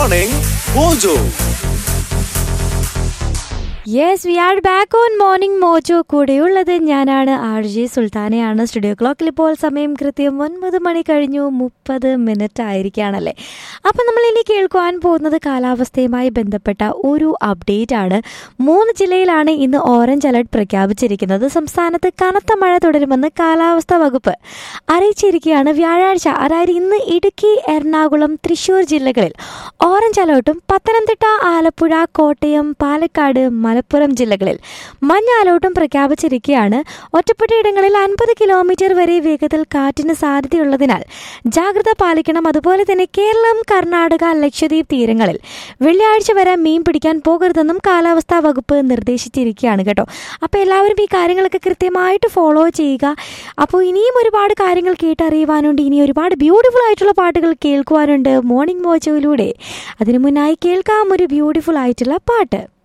Morning Mojo. Yes we are back on morning mojo കൂടെയുള്ളത് ഞാനാണ് R J സുൽത്താനയാണ് studio ക്ലോക്കിൽ ഇപ്പോൾ സമയം കൃത്യം ഒൻപത് മണി കഴിഞ്ഞു മുപ്പത് മിനിറ്റ് ആയിരിക്കുകയാണല്ലേ അപ്പം നമ്മൾ ഇനി കേൾക്കുവാൻ പോകുന്നത് കാലാവസ്ഥയുമായി ബന്ധപ്പെട്ട ഒരു അപ്ഡേറ്റ് ആണ് മൂന്ന് ജില്ലയിലാണ് ഇന്ന് ഓറഞ്ച് അലർട്ട് പ്രഖ്യാപിച്ചിരിക്കുന്നത് സംസ്ഥാനത്ത് കനത്ത മഴ തുടരുമെന്ന് കാലാവസ്ഥാ വകുപ്പ് അറിയിച്ചിരിക്കുകയാണ് വ്യാഴാഴ്ച അതായത് ഇന്ന് ഇടുക്കി എറണാകുളം തൃശൂർ ജില്ലകളിൽ ഓറഞ്ച് അലർട്ടും പത്തനംതിട്ട ആലപ്പുഴ കോട്ടയം പാലക്കാട് മലപ്പുറം ജില്ലകളിൽ മഞ്ഞ അലർട്ടും പ്രഖ്യാപിച്ചിരിക്കുകയാണ് ഒറ്റപ്പെട്ടയിടങ്ങളിൽ അൻപത് കിലോമീറ്റർ വരെ വേഗത്തിൽ കാറ്റിന് സാധ്യതയുള്ളതിനാൽ ജാഗ്രത പാലിക്കണം അതുപോലെ തന്നെ കേരളം കർണാടക ലക്ഷദ്വീപ് തീരങ്ങളിൽ വെള്ളിയാഴ്ച വരെ മീൻ പിടിക്കാൻ പോകരുതെന്നും കാലാവസ്ഥാ വകുപ്പ് നിർദ്ദേശിച്ചിരിക്കുകയാണ് കേട്ടോ അപ്പോൾ എല്ലാവരും ഈ കാര്യങ്ങളൊക്കെ കൃത്യമായിട്ട് ഫോളോ ചെയ്യുക അപ്പോൾ ഇനിയും ഒരുപാട് കാര്യങ്ങൾ കേട്ടറിയുവാനുണ്ട് ഇനി ഒരുപാട് ബ്യൂട്ടിഫുൾ ആയിട്ടുള്ള പാട്ടുകൾ കേൾക്കുവാനുണ്ട് മോർണിംഗ് മോച്ചോയിലൂടെ അതിനു മുന്നായി കേൾക്കാം ഒരു ബ്യൂട്ടിഫുൾ ആയിട്ടുള്ള പാട്ട്